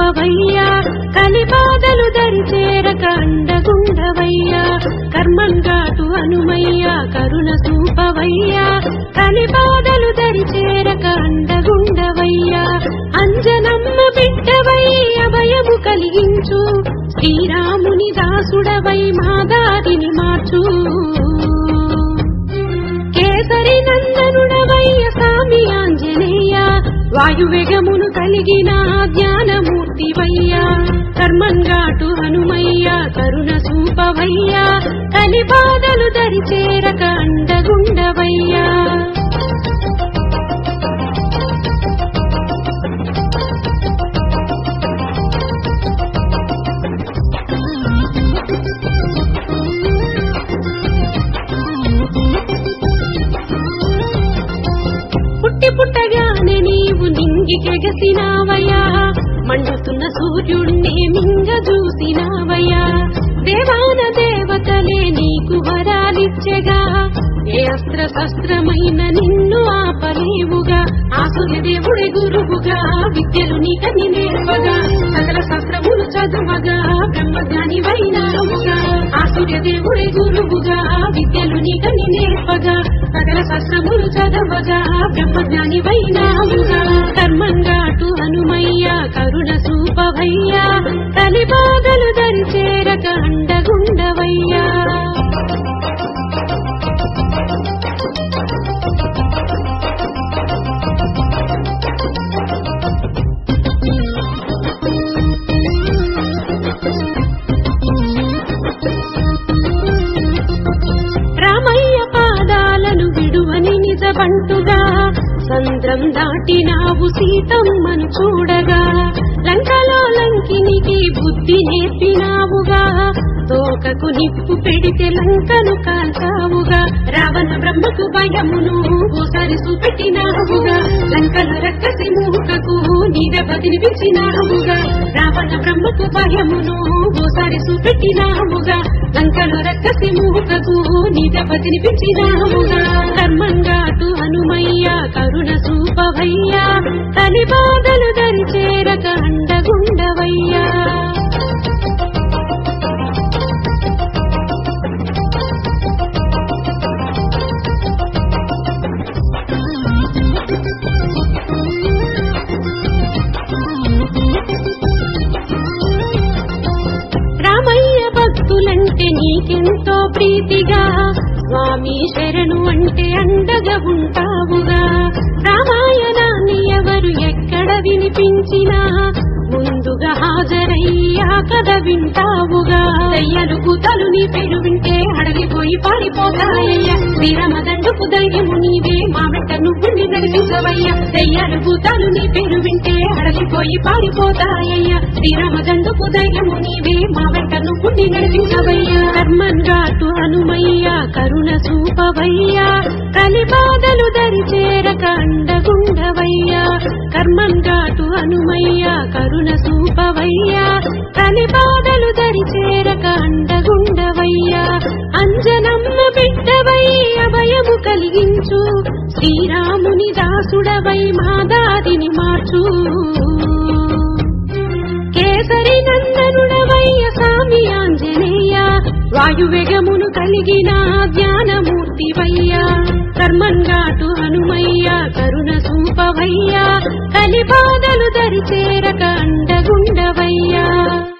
చూపవయ్యా కలిపాదలు దరి చేరక అండగుండవయ్యా కర్మంగాటు హనుమయ్యా కరుణ చూపవయ్యా కలిపాదలు దరి చేరక అండగుండవయ్యా అంజనమ్మ బిడ్డవై అభయము కలిగించు శ్రీరాముని దాసుడవై మాదారిని మార్చు కేసరి నందనుడవయ్య స్వామి ఆంజనేయ వాయువేగమును కలిగిన జ్ఞానమూర్తివయ్యా కర్మంగాటు హనుమయ్య కరుణ సూపవయ్యా కలిపాదలు దరి చేరక అండగుండవయ్యా పుట్టి పుట్టగానే నీవు నింగికెగసినావయ్యా మండుతున్న సూర్యుణ్ణి మింగ చూసినావయ్యా దేవాన దేవతలే నీకు వరాలిచ్చగా ఏ అస్త్ర శస్త్రమైన నిన్ను ఆపలేవుగా ఆసుర దేవుడి గురువుగా విద్యలు నీకని నేర్పగా సకల శాస్త్రములు చదువగా బ్రహ్మజ్ఞాని వైనావుగా ఆసుర్య దేవుడి గురువుగా విద్యలు నీకని నేర్పగా సకల శాస్త్రములు చదవగా బ్రహ్మజ్ఞాని వైనావుగా కర్మంగాటు హనుమయ్య కరుణ సూపవయ్యా కలిబాధలు దరి చేరక అండగుండవయ్యా రామయ్య పాదాలను విడువని నిజబంటుగా సంద్రం దాటినావు సీతమ్మను చూడగా లంకలో లంకినికి బుద్ధి నేర్పినావుగా తోకకు నిప్పు పెడితే లంకను కాల్చావుగా రావణ బ్రహ్మకు భయమును ఓసారి చూపెట్టినావుగా లంకల రక్కసి మూకకు నీవే బదిలిపించినావుగా రావణ బ్రహ్మకు భయమును ఓసారి చూపెట్టినావుగా లంకల రక్కసి మూకకు నీవే బదిలిపించినావుగా కర్మంగాటు హనుమయ్య కరుణ సూపవయ్యా కలిబాధలు దరి చేరక అండగుండవయ్యా రామయ్య భక్తులంటే నీకెంతో ప్రీతిగా స్వామి శరణు అంటే అండగా ఉంటావుగా రామాయణాన్ని ఎవరు ఎక్కడ వినిపించినా ముందుగా హాజరయ్యా కథ వింటావుగా దయ్యలు కూతలు నీ పేరు వింటే అడగిపోయి పారిపోతాయ్యా శ్రీరామదండుకు ధైర్యము నీవే మా వెంట నువ్వు నడిపించవయ్యా దయ్యాలు కూతలు నీ పేరు వింటే అడగిపోయి పారిపోతాయ్యా శ్రీరామదండుకు ధైర్యము నీవే మా వెంట నువ్వు నడిపించవయ్యా కర్మన్ ఘాటు హనుమయ్య కరుణ సూపవయ్యా కలిబాధలు దరి చేరక అండగుండవయ్యా కర్మన్ ఘాటు హనుమయ్య కరుణ సూపవయ్యా కలిబాధలు దరి చేరక అండగుండవయ్యా అంజనమ్మ బిడ్డవై అభయము కలిగించు శ్రీరాముని దాసుడవై మాదాదిని మార్చు కేసరి నందనుడవయ్య స్వామి ఆంజనేయ వాయువేగమును కలిగిన జ్ఞానమూర్తివయ్యా కర్మంగాటు హనుమయ్య కరుణ సూపవయ్యా కలిపాదలు దరి చేరక అండగుండవయ్యా